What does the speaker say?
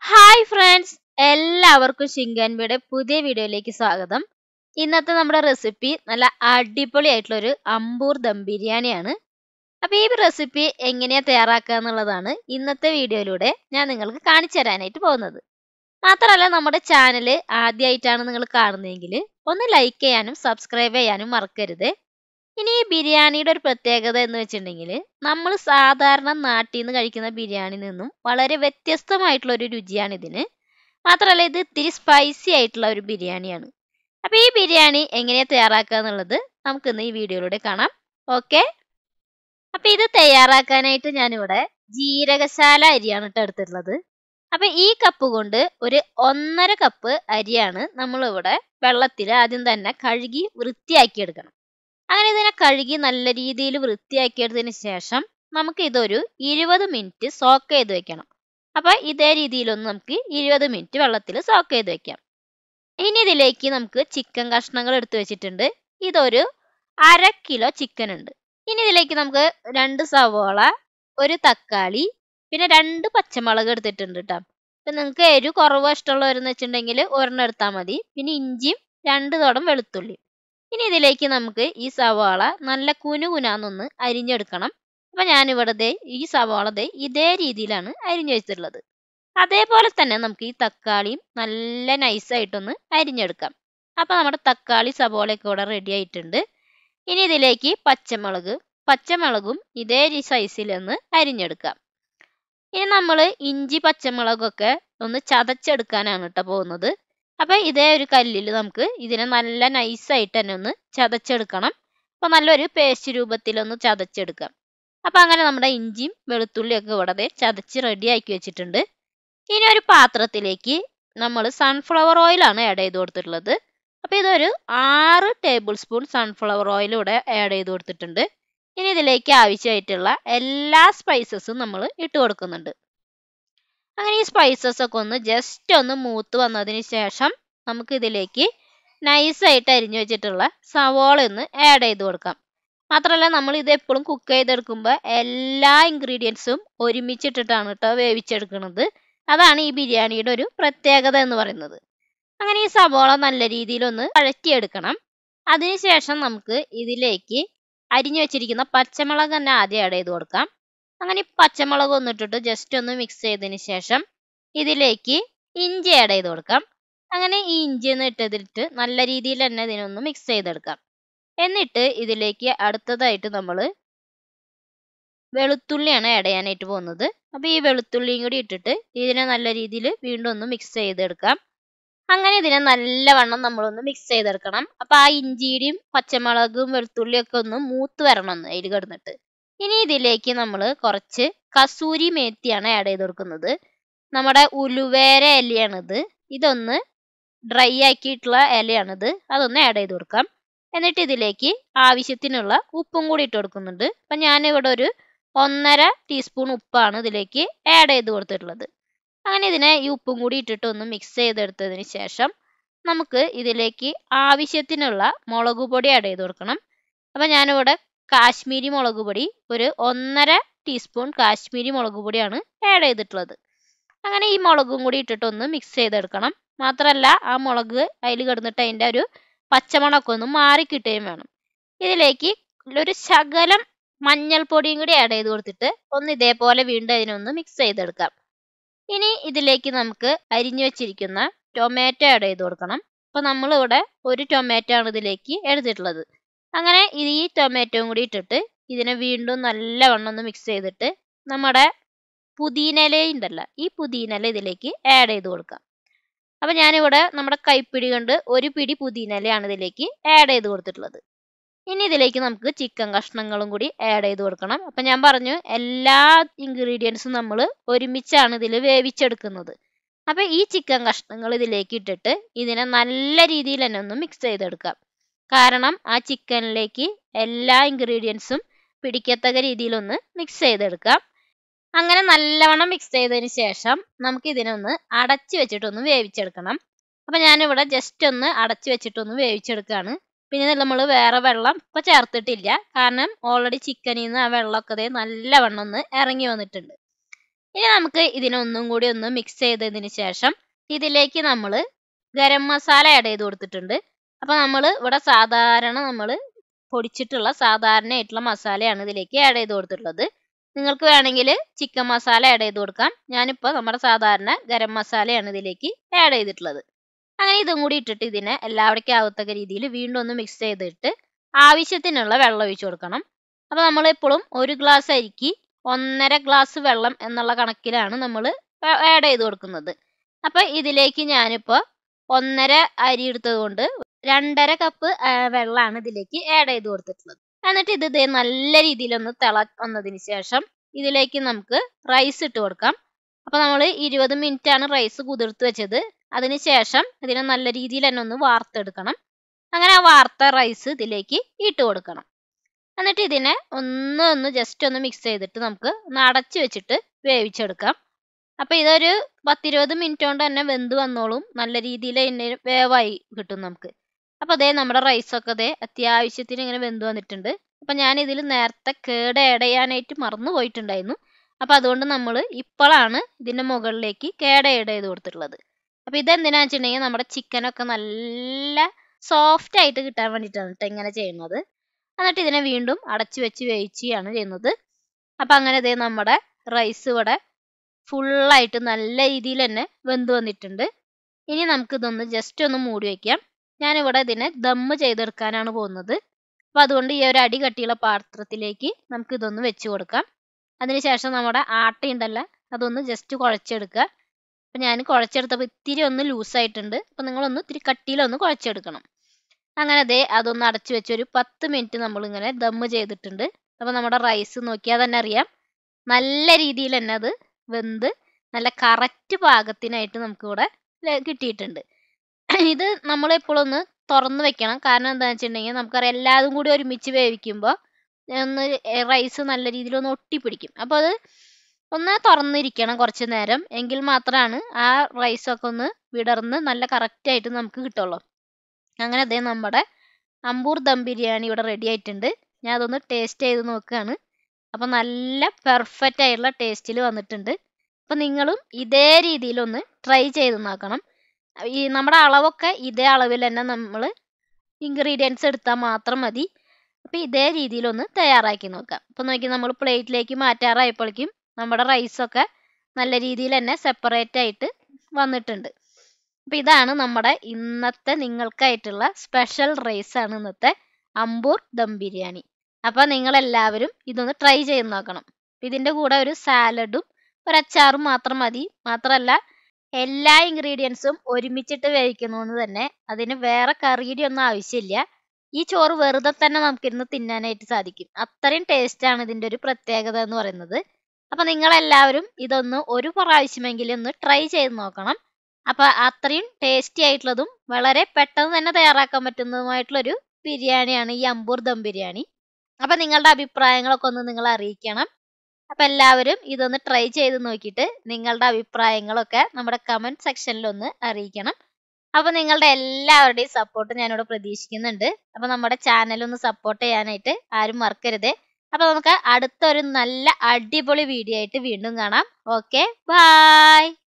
hi friends എല്ലാവർക്കും ഷിങ്കൻബിയുടെ പുതിയ വീഡിയോയിലേക്ക് സ്വാഗതം ഇന്നത്തെ നമ്മുടെ റെസിപ്പി നല്ല അടിപൊളിയായിട്ടുള്ള ഒരു അമ്പൂർ ദം ബിരിയാണിയാണ് അപ്പോൾ ഈ റെസിപ്പി എങ്ങനെയാ തയ്യാറാക്കുക എന്നുള്ളതാണ് ഇന്നത്തെ വീഡിയോയിലൂടെ ഞാൻ നിങ്ങൾക്ക് കാണിച്ചു തരാനായിട്ട് പോകുന്നത് മാത്രമല്ല നമ്മുടെ ചാനൽ ആദ്യമായിട്ടാണ് നിങ്ങൾ കാണുന്നതെങ്കിൽ ഒന്ന് ലൈക്ക് ചെയ്യാനും സബ്സ്ക്രൈബ് ചെയ്യാനും മറക്കരുത് ഇനി ഈ ബിരിയാണിയുടെ ഒരു പ്രത്യേകത എന്ന് വെച്ചിട്ടുണ്ടെങ്കിൽ നമ്മൾ സാധാരണ നാട്ടിൽ നിന്ന് കഴിക്കുന്ന ബിരിയാണിയിൽ നിന്നും വളരെ വ്യത്യസ്തമായിട്ടുള്ള ഒരു രുചിയാണ് ഇതിന് മാത്രമല്ല ഇത് ഇത്തിരി സ്പൈസി ആയിട്ടുള്ള ഒരു ബിരിയാണിയാണ് അപ്പോൾ ഈ ബിരിയാണി എങ്ങനെയാണ് തയ്യാറാക്കുക എന്നുള്ളത് നമുക്കിന്ന് ഈ വീഡിയോയിലൂടെ കാണാം ഓക്കെ അപ്പോൾ ഇത് തയ്യാറാക്കാനായിട്ട് ഞാനിവിടെ ജീരകശാല അരിയാണ് കേട്ടോ എടുത്തിട്ടുള്ളത് അപ്പോൾ ഈ കപ്പ് കൊണ്ട് ഒരു ഒന്നര കപ്പ് അരിയാണ് നമ്മളിവിടെ വെള്ളത്തിൽ ആദ്യം തന്നെ കഴുകി വൃത്തിയാക്കി എടുക്കണം അങ്ങനെ ഇതിനെ കഴുകി നല്ല രീതിയിൽ വൃത്തിയാക്കിയതിന് ശേഷം നമുക്ക് ഇതൊരു ഇരുപത് മിനിറ്റ് സോക്ക് ചെയ്ത് വെക്കണം അപ്പോൾ ഇതേ രീതിയിലൊന്ന് നമുക്ക് ഇരുപത് മിനിറ്റ് വെള്ളത്തിൽ സോക്ക് ചെയ്ത് വെക്കാം ഇനി ഇതിലേക്ക് നമുക്ക് ചിക്കൻ കഷ്ണങ്ങൾ എടുത്തു വെച്ചിട്ടുണ്ട് ഇതൊരു അര കിലോ ചിക്കൻ ഉണ്ട് ഇനി ഇതിലേക്ക് നമുക്ക് രണ്ട് സവോള ഒരു തക്കാളി പിന്നെ രണ്ട് പച്ചമുളക് എടുത്തിട്ടുണ്ട് കേട്ടോ അപ്പം നിങ്ങൾക്ക് എരിവ് കുറവ് ഇഷ്ടമുള്ളവരെന്ന് വെച്ചിട്ടുണ്ടെങ്കിൽ ഒരെണ്ണം എടുത്താൽ മതി പിന്നെ ഇഞ്ചിയും രണ്ട് തോടം വെളുത്തുള്ളി ഇനി ഇതിലേക്ക് നമുക്ക് ഈ സവാള നല്ല കുനുകുനാന്നൊന്ന് അരിഞ്ഞെടുക്കണം അപ്പം ഞാനിവിടെ ദേ ഈ സവാള ദേ ഇതേ രീതിയിലാണ് അരിഞ്ഞു വെച്ചിട്ടുള്ളത് അതേപോലെ തന്നെ നമുക്ക് ഈ തക്കാളിയും നല്ല നൈസായിട്ടൊന്ന് അരിഞ്ഞെടുക്കാം അപ്പം നമ്മുടെ തക്കാളി സവാളയൊക്കെ ഇവിടെ റെഡി ആയിട്ടുണ്ട് ഇനി ഇതിലേക്ക് പച്ചമുളക് പച്ചമുളകും ഇതേ സൈസിലൊന്ന് അരിഞ്ഞെടുക്കാം ഇനി നമ്മൾ ഇഞ്ചി പച്ചമുളകൊക്കെ ഒന്ന് ചതച്ചെടുക്കാനാണ് കേട്ടോ പോകുന്നത് അപ്പം ഇതേ ഒരു കല്ലിൽ നമുക്ക് ഇതിനെ നല്ല നൈസായിട്ട് തന്നെ ഒന്ന് ചതച്ചെടുക്കണം അപ്പം നല്ലൊരു പേസ്റ്റ് രൂപത്തിലൊന്ന് ചതച്ചെടുക്കാം അപ്പം അങ്ങനെ നമ്മുടെ ഇഞ്ചിയും വെളുത്തുള്ളിയൊക്കെ ഇവിടെ ചതച്ച് റെഡി ആക്കി വെച്ചിട്ടുണ്ട് ഇനി ഒരു പാത്രത്തിലേക്ക് നമ്മൾ സൺഫ്ലവർ ഓയിലാണ് ആഡ് ചെയ്ത് കൊടുത്തിട്ടുള്ളത് അപ്പം ഇതൊരു ആറ് ടേബിൾ സ്പൂൺ സൺഫ്ലവർ ഓയിൽ ഇവിടെ ആഡ് ചെയ്ത് കൊടുത്തിട്ടുണ്ട് ഇനി ഇതിലേക്ക് ആവശ്യമായിട്ടുള്ള എല്ലാ സ്പൈസസും നമ്മൾ ഇട്ട് കൊടുക്കുന്നുണ്ട് അങ്ങനെ ഈ സ്പൈസസ് ഒക്കെ ഒന്ന് ജസ്റ്റ് ഒന്ന് മൂത്ത് വന്നതിന് ശേഷം നമുക്ക് ഇതിലേക്ക് നൈസായിട്ട് അരിഞ്ഞു വെച്ചിട്ടുള്ള സവോള ഒന്ന് ആഡ് ചെയ്ത് കൊടുക്കാം മാത്രമല്ല നമ്മൾ ഇത് എപ്പോഴും കുക്ക് ചെയ്തെടുക്കുമ്പോൾ എല്ലാ ഇൻഗ്രീഡിയൻസും ഒരുമിച്ചിട്ടിട്ടാണ് കേട്ടോ വേവിച്ചെടുക്കുന്നത് അതാണ് ഈ ബിരിയാണിയുടെ ഒരു പ്രത്യേകത എന്ന് പറയുന്നത് അങ്ങനെ ഈ സവോള നല്ല രീതിയിലൊന്ന് വഴറ്റിയെടുക്കണം അതിനുശേഷം നമുക്ക് ഇതിലേക്ക് അരിഞ്ഞു വെച്ചിരിക്കുന്ന പച്ചമുളക് തന്നെ ആദ്യം ആഡ് ചെയ്ത് കൊടുക്കാം അങ്ങനെ പച്ചമുളക് ഒന്നിട്ടിട്ട് ജസ്റ്റ് ഒന്ന് മിക്സ് ചെയ്തതിന് ശേഷം ഇതിലേക്ക് ഇഞ്ചി ആഡ് ചെയ്ത് കൊടുക്കാം അങ്ങനെ ഈ ഇഞ്ചി ഒന്ന് ഇട്ടതിട്ട് നല്ല രീതിയിൽ തന്നെ ഇതിനൊന്ന് മിക്സ് ചെയ്തെടുക്കാം എന്നിട്ട് ഇതിലേക്ക് അടുത്തതായിട്ട് നമ്മൾ വെളുത്തുള്ളിയാണ് ആഡ് ചെയ്യാനായിട്ട് പോകുന്നത് അപ്പോൾ ഈ വെളുത്തുള്ളിയും കൂടി ഇട്ടിട്ട് ഇതിനെ നല്ല രീതിയിൽ വീണ്ടും ഒന്ന് മിക്സ് ചെയ്തെടുക്കാം അങ്ങനെ ഇതിനെ നല്ലവണ്ണം നമ്മളൊന്ന് മിക്സ് ചെയ്തെടുക്കണം അപ്പോൾ ആ ഇഞ്ചിയുടെയും പച്ചമുളകും വെളുത്തുള്ളിയും ഒക്കെ ഒന്ന് മൂത്ത് വരണം ഒന്ന് അതിൽ കിടന്നിട്ട് ഇനി ഇതിലേക്ക് നമ്മൾ കുറച്ച് കസൂരി മേത്തിയാണ് ആഡ് ചെയ്ത് കൊടുക്കുന്നത് നമ്മുടെ ഉലുവേര ഇലയാണിത് ഇതൊന്ന് ഡ്രൈ ആക്കിയിട്ടുള്ള ഇലയാണിത് അതൊന്ന് ആഡ് ചെയ്ത് കൊടുക്കാം എന്നിട്ട് ഇതിലേക്ക് ആവശ്യത്തിനുള്ള ഉപ്പും കൂടി ഇട്ട് കൊടുക്കുന്നുണ്ട് അപ്പം ഞാനിവിടെ ഒരു ഒന്നര ടീസ്പൂൺ ഉപ്പാണ് ഇതിലേക്ക് ആഡ് ചെയ്ത് കൊടുത്തിട്ടുള്ളത് അങ്ങനെ ഇതിനെ ഈ ഉപ്പും കൂടി ഇട്ടിട്ട് ഒന്ന് മിക്സ് ചെയ്തെടുത്തതിന് ശേഷം നമുക്ക് ഇതിലേക്ക് ആവശ്യത്തിനുള്ള മുളക് പൊടി ആഡ് ചെയ്ത് കൊടുക്കണം അപ്പം ഞാനിവിടെ കാശ്മീരി മുളക് പൊടി ഒരു ഒന്നര ടീസ്പൂൺ കാശ്മീരി മുളക് പൊടിയാണ് ആഡ് ചെയ്തിട്ടുള്ളത് അങ്ങനെ ഈ മുളകും കൂടി ഇട്ടിട്ട് ഒന്ന് മിക്സ് ചെയ്തെടുക്കണം മാത്രമല്ല ആ മുളക് അതിൽ കിടന്നിട്ട് അതിൻ്റെ ഒരു പച്ചമണമൊക്കെ ഒന്ന് മാറിക്കിട്ടുകയും വേണം ഇതിലേക്ക് ഒരു ശകലം മഞ്ഞൾപ്പൊടിയും കൂടി ആഡ് ചെയ്ത് കൊടുത്തിട്ട് ഒന്ന് ഇതേപോലെ വീണ്ടും അതിനൊന്ന് മിക്സ് ചെയ്തെടുക്കാം ഇനി ഇതിലേക്ക് നമുക്ക് അരിഞ്ഞു വെച്ചിരിക്കുന്ന ടൊമാറ്റോ ആഡ് ചെയ്ത് കൊടുക്കണം അപ്പോൾ നമ്മളിവിടെ ഒരു ടൊമാറ്റോ ആണ് ഇതിലേക്ക് എടുത്തിട്ടുള്ളത് അങ്ങനെ ഈ ടൊമാറ്റോയും കൂടി ഇട്ടിട്ട് ഇതിനെ വീണ്ടും നല്ലവണ്ണം ഒന്ന് മിക്സ് ചെയ്തിട്ട് നമ്മുടെ പുതിനയില ഉണ്ടല്ലോ ഈ പുതിനയില ഇതിലേക്ക് ആഡ് ചെയ്ത് കൊടുക്കാം അപ്പം ഞാനിവിടെ നമ്മുടെ കൈപ്പിടി കൊണ്ട് ഒരു പിടി പുതിനയിലയാണ് ഇതിലേക്ക് ആഡ് ചെയ്ത് കൊടുത്തിട്ടുള്ളത് ഇനി ഇതിലേക്ക് നമുക്ക് ചിക്കൻ കഷ്ണങ്ങളും കൂടി ആഡ് ചെയ്ത് കൊടുക്കണം അപ്പം ഞാൻ പറഞ്ഞു എല്ലാ ഇൻഗ്രീഡിയൻസും നമ്മൾ ഒരുമിച്ചാണ് ഇതിൽ വേവിച്ചെടുക്കുന്നത് അപ്പം ഈ ചിക്കൻ കഷ്ണങ്ങൾ ഇതിലേക്ക് ഇട്ടിട്ട് ഇതിനെ നല്ല രീതിയിൽ തന്നെ ഒന്ന് മിക്സ് ചെയ്തെടുക്കാം കാരണം ആ ചിക്കനിലേക്ക് എല്ലാ ഇൻഗ്രീഡിയൻസും പിടിക്കത്തക്ക രീതിയിലൊന്ന് മിക്സ് ചെയ്തെടുക്കാം അങ്ങനെ നല്ലവണ്ണം മിക്സ് ചെയ്തതിന് ശേഷം നമുക്ക് ഇതിനൊന്ന് അടച്ചു വെച്ചിട്ടൊന്ന് വേവിച്ചെടുക്കണം അപ്പം ഞാനിവിടെ ജസ്റ്റ് ഒന്ന് അടച്ചു വെച്ചിട്ടൊന്ന് വേവിച്ചെടുക്കുകയാണ് പിന്നെ നമ്മൾ വേറെ വെള്ളം ഇപ്പം ചേർത്തിട്ടില്ല കാരണം ഓൾറെഡി ചിക്കനിൽ നിന്ന് ആ വെള്ളമൊക്കെ ദേ നല്ലവണ്ണം ഒന്ന് ഇറങ്ങി വന്നിട്ടുണ്ട് ഇനി നമുക്ക് ഇതിനൊന്നും കൂടി ഒന്ന് മിക്സ് ചെയ്തതിന് ശേഷം ഇതിലേക്ക് നമ്മൾ ഗരം മസാല ആഡ് ചെയ്ത് കൊടുത്തിട്ടുണ്ട് അപ്പോൾ നമ്മൾ ഇവിടെ സാധാരണ നമ്മൾ പൊടിച്ചിട്ടുള്ള സാധാരണ ആയിട്ടുള്ള മസാലയാണ് ഇതിലേക്ക് ആഡ് ചെയ്ത് കൊടുത്തിട്ടുള്ളത് നിങ്ങൾക്ക് വേണമെങ്കിൽ ചിക്കൻ മസാല ആഡ് ചെയ്ത് കൊടുക്കാം ഞാനിപ്പോൾ നമ്മുടെ സാധാരണ ഗരം മസാലയാണ് ഇതിലേക്ക് ആഡ് ചെയ്തിട്ടുള്ളത് അങ്ങനെ ഇതും കൂടി ഇട്ടിട്ട് ഇതിനെ എല്ലാവിടേക്കും ആകത്തക്ക രീതിയിൽ വീണ്ടും ഒന്ന് മിക്സ് ചെയ്തിട്ട് ആവശ്യത്തിനുള്ള വെള്ളം ഒഴിച്ചു കൊടുക്കണം അപ്പോൾ നമ്മൾ എപ്പോഴും ഒരു ഗ്ലാസ് അരിക്ക് ഒന്നര ഗ്ലാസ് വെള്ളം എന്നുള്ള കണക്കിലാണ് നമ്മൾ ആഡ് ചെയ്ത് കൊടുക്കുന്നത് അപ്പോൾ ഇതിലേക്ക് ഞാനിപ്പോൾ ഒന്നര അരി എടുത്തത് കൊണ്ട് രണ്ടര കപ്പ് വെള്ളമാണ് ഇതിലേക്ക് ആഡ് ചെയ്ത് കൊടുത്തിട്ടുള്ളത് എന്നിട്ട് ഇത് ഇതേ നല്ല രീതിയിലൊന്ന് തിള വന്നതിന് ശേഷം ഇതിലേക്ക് നമുക്ക് റൈസ് ഇട്ട് കൊടുക്കാം അപ്പോൾ നമ്മൾ ഇരുപത് മിനിറ്റ് ആണ് റൈസ് കുതിർത്ത് വെച്ചത് അതിന് ശേഷം ഇതിനെ നല്ല രീതിയിൽ തന്നെ ഒന്ന് വാർത്തെടുക്കണം അങ്ങനെ ആ വാർത്ത റൈസ് ഇതിലേക്ക് ഇട്ട് കൊടുക്കണം എന്നിട്ട് ഇതിനെ ഒന്ന് ഒന്ന് ജസ്റ്റ് ഒന്ന് മിക്സ് ചെയ്തിട്ട് നമുക്ക് ഒന്ന് അടച്ച് വെച്ചിട്ട് വേവിച്ചെടുക്കാം അപ്പോൾ ഇതൊരു പത്തിരുപത് മിനിറ്റ് കൊണ്ട് തന്നെ വെന്ത് വന്നോളും നല്ല രീതിയിൽ തന്നെ വേവായി കിട്ടും നമുക്ക് അപ്പോൾ അതേ നമ്മുടെ റൈസൊക്കെ അതേ അത്യാവശ്യത്തിന് ഇങ്ങനെ വെന്ത് വന്നിട്ടുണ്ട് അപ്പം ഞാൻ ഇതിൽ നേരത്തെ കേട് ആഡ് ചെയ്യാനായിട്ട് മറന്നു പോയിട്ടുണ്ടായിരുന്നു അപ്പോൾ അതുകൊണ്ട് നമ്മൾ ഇപ്പോഴാണ് ഇതിൻ്റെ മുകളിലേക്ക് കേട് ആഡ് ചെയ്ത് കൊടുത്തിട്ടുള്ളത് അപ്പോൾ ഇതെന്തിനാണെന്ന് വെച്ചിട്ടുണ്ടെങ്കിൽ നമ്മുടെ ചിക്കനൊക്കെ നല്ല സോഫ്റ്റ് ആയിട്ട് കിട്ടാൻ വേണ്ടിയിട്ടാണ് കേട്ടോ ഇങ്ങനെ ചെയ്യുന്നത് എന്നിട്ട് ഇതിനെ വീണ്ടും അടച്ചു വെച്ച് വേവിക്കുകയാണ് ചെയ്യുന്നത് അപ്പം അങ്ങനെ ഇതേ നമ്മുടെ റൈസ് ഇവിടെ ഫുള്ളായിട്ട് നല്ല രീതിയിൽ തന്നെ വെന്ത് വന്നിട്ടുണ്ട് ഇനി നമുക്കിതൊന്ന് ജസ്റ്റ് ഒന്ന് മൂടി വയ്ക്കാം ഞാനിവിടെ ഇതിനെ ദമ്മ് ചെയ്തെടുക്കാനാണ് പോകുന്നത് അപ്പോൾ അതുകൊണ്ട് ഈ ഒരു അടി കട്ടിയുള്ള പാത്രത്തിലേക്ക് നമുക്ക് ഇതൊന്ന് വെച്ച് കൊടുക്കാം അതിനുശേഷം നമ്മുടെ ആട്ടയുണ്ടല്ലോ അതൊന്ന് ജസ്റ്റ് കുഴച്ചെടുക്കുക അപ്പം ഞാൻ കുഴച്ചെടുത്തപ്പോൾ ഇത്തിരി ഒന്ന് ലൂസായിട്ടുണ്ട് അപ്പം നിങ്ങളൊന്ന് ഇത്തിരി കട്ടിയിലൊന്ന് കുഴച്ചെടുക്കണം അങ്ങനെ ദേ അതൊന്ന് അടച്ചു വെച്ച് ഒരു പത്ത് മിനിറ്റ് നമ്മളിങ്ങനെ ദമ്മ് ചെയ്തിട്ടുണ്ട് അപ്പോൾ നമ്മുടെ റൈസ് നോക്കിയാൽ തന്നെ അറിയാം നല്ല രീതിയിൽ തന്നെ അത് വെന്ത് നല്ല കറക്റ്റ് പാകത്തിനായിട്ട് നമുക്കിവിടെ കിട്ടിയിട്ടുണ്ട് ഇത് നമ്മളെപ്പോഴൊന്ന് തുറന്ന് വെക്കണം കാരണം എന്താണെന്ന് വെച്ചിട്ടുണ്ടെങ്കിൽ നമുക്കറിയാം എല്ലാതും കൂടി ഒരുമിച്ച് വേവിക്കുമ്പോൾ ഒന്ന് റൈസ് നല്ല രീതിയിൽ ഒന്ന് ഒട്ടിപ്പിടിക്കും അപ്പോൾ അത് ഒന്ന് തുറന്നിരിക്കണം കുറച്ച് നേരം എങ്കിൽ മാത്രമാണ് ആ റൈസൊക്കെ ഒന്ന് വിടർന്ന് നല്ല കറക്റ്റായിട്ട് നമുക്ക് കിട്ടുള്ളൂ അങ്ങനെ അതേ നമ്മുടെ അമ്പൂർ ദം ബിരിയാണി ഇവിടെ റെഡി ആയിട്ടുണ്ട് ഞാൻ അതൊന്ന് ടേസ്റ്റ് ചെയ്ത് നോക്കുകയാണ് അപ്പോൾ നല്ല പെർഫെക്റ്റ് ആയിട്ടുള്ള ടേസ്റ്റിൽ വന്നിട്ടുണ്ട് അപ്പോൾ നിങ്ങളും ഇതേ രീതിയിലൊന്ന് ട്രൈ ചെയ്ത് നോക്കണം ഈ നമ്മുടെ അളവൊക്കെ ഇതേ അളവിൽ തന്നെ നമ്മൾ ഇൻഗ്രീഡിയൻസ് എടുത്താൽ മാത്രം മതി അപ്പോൾ ഇതേ രീതിയിലൊന്ന് തയ്യാറാക്കി നോക്കാം അപ്പോൾ നോക്കി നമ്മൾ പ്ലേറ്റിലേക്ക് മാറ്റാറായപ്പോഴേക്കും നമ്മുടെ റൈസൊക്കെ നല്ല രീതിയിൽ തന്നെ സെപ്പറേറ്റ് ആയിട്ട് വന്നിട്ടുണ്ട് അപ്പോൾ ഇതാണ് നമ്മുടെ ഇന്നത്തെ നിങ്ങൾക്കായിട്ടുള്ള സ്പെഷ്യൽ റൈസാണ് ഇന്നത്തെ അമ്പൂർ ദം ബിരിയാണി അപ്പോൾ നിങ്ങളെല്ലാവരും ഇതൊന്ന് ട്രൈ ചെയ്ത് നോക്കണം ഇതിൻ്റെ കൂടെ ഒരു സാലഡും ഒരു അച്ചാറും മാത്രം മതി മാത്രമല്ല എല്ലാ ഇൻഗ്രീഡിയൻസും ഒരുമിച്ചിട്ട് വേവിക്കുന്നതുകൊണ്ട് തന്നെ അതിന് വേറെ കറിയുടെ ഒന്നും ആവശ്യമില്ല ഈ ചോറ് വെറുതെ തന്നെ നമുക്കിരുന്ന് തിന്നാനായിട്ട് സാധിക്കും അത്രയും ടേസ്റ്റാണ് ഇതിൻ്റെ ഒരു പ്രത്യേകത എന്ന് പറയുന്നത് അപ്പോൾ നിങ്ങളെല്ലാവരും ഇതൊന്ന് ഒരു പ്രാവശ്യമെങ്കിലും ഒന്ന് ട്രൈ ചെയ്ത് നോക്കണം അപ്പോൾ അത്രയും ടേസ്റ്റി ആയിട്ടുള്ളതും വളരെ പെട്ടെന്ന് തന്നെ തയ്യാറാക്കാൻ പറ്റുന്നതുമായിട്ടുള്ളൊരു ബിരിയാണിയാണ് ഈ അമ്പൂർ ദം ബിരിയാണി അപ്പോൾ നിങ്ങളുടെ അഭിപ്രായങ്ങളൊക്കെ ഒന്ന് നിങ്ങൾ അറിയിക്കണം അപ്പോൾ എല്ലാവരും ഇതൊന്ന് ട്രൈ ചെയ്ത് നോക്കിയിട്ട് നിങ്ങളുടെ അഭിപ്രായങ്ങളൊക്കെ നമ്മുടെ കമൻറ്റ് സെക്ഷനിൽ ഒന്ന് അറിയിക്കണം അപ്പോൾ നിങ്ങളുടെ എല്ലാവരുടെയും സപ്പോർട്ട് ഞാനിവിടെ പ്രതീക്ഷിക്കുന്നുണ്ട് അപ്പോൾ നമ്മുടെ ചാനൽ ഒന്ന് സപ്പോർട്ട് ചെയ്യാനായിട്ട് ആരും മറക്കരുത് അപ്പോൾ നമുക്ക് അടുത്തൊരു നല്ല അടിപൊളി വീഡിയോ ആയിട്ട് വീണ്ടും കാണാം ഓക്കെ ബായ്